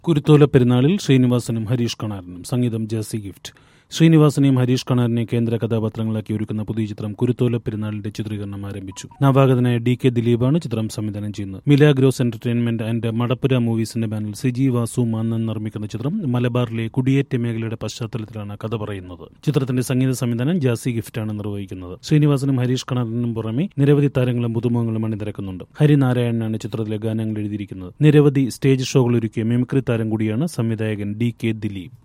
കുരുത്തോല പെരുന്നാളിൽ ശ്രീനിവാസനും ഹരീഷ് കണാരനും സംഗീതം ജേസി ഗിഫ്റ്റ് ശ്രീനിവാസനെയും ഹരീഷ് കണാറിനെയും കേന്ദ്ര കഥാപാത്രങ്ങളാക്കി ഒരുക്കുന്ന പുതിയ ചിത്രം കുരുത്തോല പെരുന്നാളിന്റെ ചിത്രീകരണം ആരംഭിച്ചു നവാഗതനായ ഡി കെ ദിലീപാണ് ചിത്രം സംവിധാനം ചെയ്യുന്നത് മിലാഗ്രോസ് എന്റർടൈൻമെന്റ് ആൻഡ് മടപ്പുര മൂവീസിന്റെ ബാനറിൽ സിജി വാസു മാന്നൻ നിർമ്മിക്കുന്ന ചിത്രം മലബാറിലെ കുടിയേറ്റ മേഖലയുടെ പശ്ചാത്തലത്തിലാണ് കഥ പറയുന്നത് ചിത്രത്തിന്റെ സംഗീത സംവിധാനം ജാസി ഗിഫ്റ്റാണ് നിർവഹിക്കുന്നത് ശ്രീനിവാസനും ഹരീഷ് കണാറിനും പുറമെ നിരവധി താരങ്ങളും പുതുമുഖങ്ങളും അണിനിരക്കുന്നുണ്ട് ഹരിനാരായണനാണ് ചിത്രത്തിലെ ഗാനങ്ങൾ എഴുതിയിരിക്കുന്നത് നിരവധി സ്റ്റേജ് ഷോകൾ ഒരുക്കിയ മിമിക്രി താരം കൂടിയാണ് സംവിധായകൻ ഡി കെ ദിലീപ്